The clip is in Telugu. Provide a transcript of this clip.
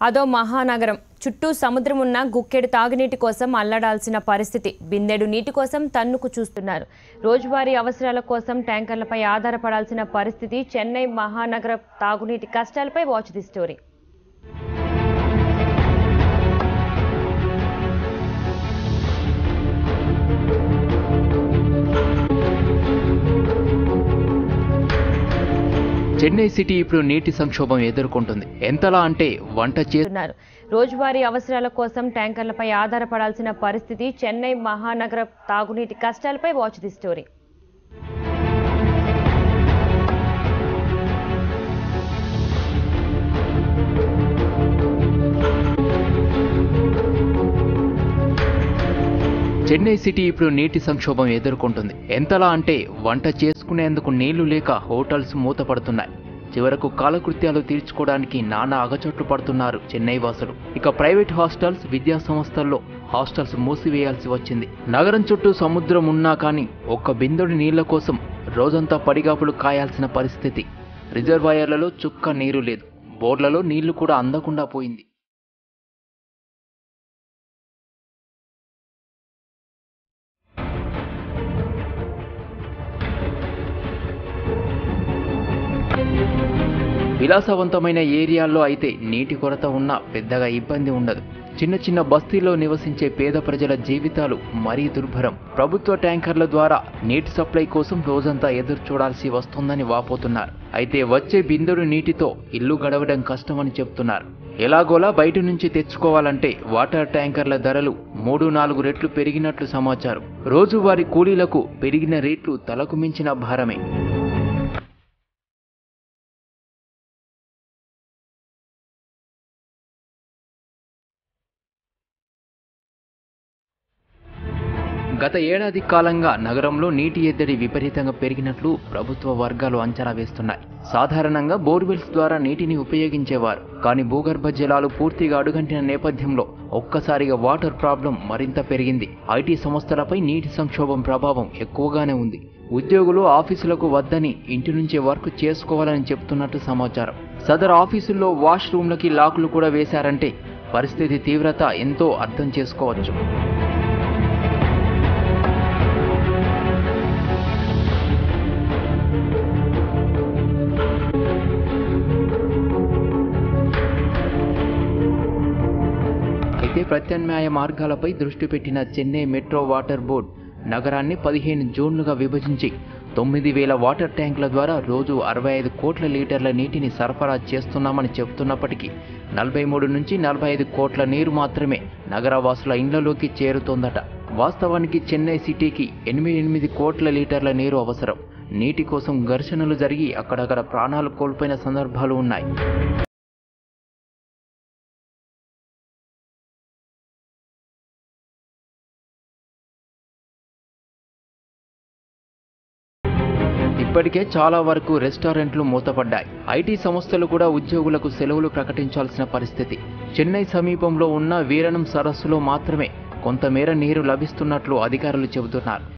అదో మహానగరం చుట్టూ సముద్రం ఉన్న గుక్కెడు తాగునీటి కోసం అల్లడాల్సిన పరిస్థితి బిందెడు నీటి కోసం తన్నుకు చూస్తున్నారు రోజువారీ అవసరాల కోసం ట్యాంకర్లపై ఆధారపడాల్సిన పరిస్థితి చెన్నై మహానగర తాగునీటి కష్టాలపై watch the story Chennai city ఇప్పుడు నీటి సంక్షోభం ఎదుర్కొంటుంది ఎంతలా అంటే వంట చే చేస్తున్నారు రోజువారీ అవసరాల కోసం ట్యాంకర్లపై ఆధారపడాల్సిన పరిస్థితి చెన్నై మహానగర తాగునీటి కష్టాలపై watch the story Chennai city ఇప్పుడు నీటి సంక్షోభం ఎదుర్కొంటుంది ఎంతలా అంటే వంట చేసుకునేందుకు నీళ్లు లేక హోటల్స్ మూతపడుతున్నాయి చివరకు కాలకృత్యాలు తీర్చుకోవడానికి నానా అగచొట్లు పడుతున్నారు చెన్నై వాసులు ఇక ప్రైవేట్ హాస్టల్స్ విద్యా సంస్థల్లో హాస్టల్స్ మూసివేయాల్సి వచ్చింది నగరం చుట్టూ సముద్రం ఉన్నా కానీ ఒక్క బిందుడి నీళ్ల కోసం రోజంతా పడిగాపులు కాయాల్సిన పరిస్థితి రిజర్వాయర్లలో చుక్క నీరు లేదు బోర్లలో నీళ్లు కూడా అందకుండా పోయింది విలాసవంతమైన ఏరియాల్లో అయితే నీటి కొరత ఉన్నా పెద్దగా ఇబ్బంది ఉండదు చిన్న చిన్న బస్తీల్లో నివసించే పేద ప్రజల జీవితాలు మరీ దుర్భరం ప్రభుత్వ ట్యాంకర్ల ద్వారా నీటి సప్లై కోసం రోజంతా ఎదురు చూడాల్సి వస్తుందని వాపోతున్నారు అయితే వచ్చే బిందుడు నీటితో ఇల్లు గడవడం కష్టమని చెప్తున్నారు ఎలాగోలా బయట నుంచి తెచ్చుకోవాలంటే వాటర్ ట్యాంకర్ల ధరలు మూడు నాలుగు రెట్లు పెరిగినట్లు సమాచారం రోజువారీ కూలీలకు పెరిగిన రేట్లు తలకు మించిన భారమే గత ఏడాది కాలంగా నగరంలో నీటి ఎద్దడి విపరీతంగా పెరిగినట్లు ప్రభుత్వ వర్గాలు అంచనా వేస్తున్నాయి సాధారణంగా బోర్వెల్స్ ద్వారా నీటిని ఉపయోగించేవారు కానీ భూగర్భ జలాలు పూర్తిగా అడుగంటిన నేపథ్యంలో ఒక్కసారిగా వాటర్ ప్రాబ్లం మరింత పెరిగింది ఐటీ సంస్థలపై నీటి సంక్షోభం ప్రభావం ఎక్కువగానే ఉంది ఉద్యోగులు ఆఫీసులకు వద్దని ఇంటి నుంచే వర్క్ చేసుకోవాలని చెప్తున్నట్టు సమాచారం సదర్ ఆఫీసుల్లో వాష్ రూమ్లకి లాకులు కూడా వేశారంటే పరిస్థితి తీవ్రత ఎంతో అర్థం చేసుకోవచ్చు అయితే ప్రత్యామ్నాయ మార్గాలపై దృష్టి పెట్టిన చెన్నై మెట్రో వాటర్ బోర్డ్ నగరాన్ని పదిహేను జోన్లుగా విభజించి తొమ్మిది వేల వాటర్ ట్యాంకుల ద్వారా రోజు అరవై ఐదు కోట్ల లీటర్ల నీటిని సరఫరా చేస్తున్నామని చెబుతున్నప్పటికీ నలభై మూడు నుంచి నలభై ఐదు కోట్ల నీరు మాత్రమే నగరవాసుల ఇండ్లలోకి చేరుతోందట వాస్తవానికి చెన్నై సిటీకి ఎనిమిది ఎనిమిది కోట్ల లీటర్ల నీరు అవసరం నీటి కోసం ఘర్షణలు జరిగి అక్కడక్కడ ప్రాణాలు కోల్పోయిన సందర్భాలు ఉన్నాయి ఇప్పటికే చాలా వరకు రెస్టారెంట్లు మూతపడ్డాయి ఐటీ సంస్థలు కూడా ఉద్యోగులకు సెలవులు ప్రకటించాల్సిన పరిస్థితి చెన్నై సమీపంలో ఉన్న వీరణం సరస్సులో మాత్రమే కొంతమేర నీరు లభిస్తున్నట్లు అధికారులు చెబుతున్నారు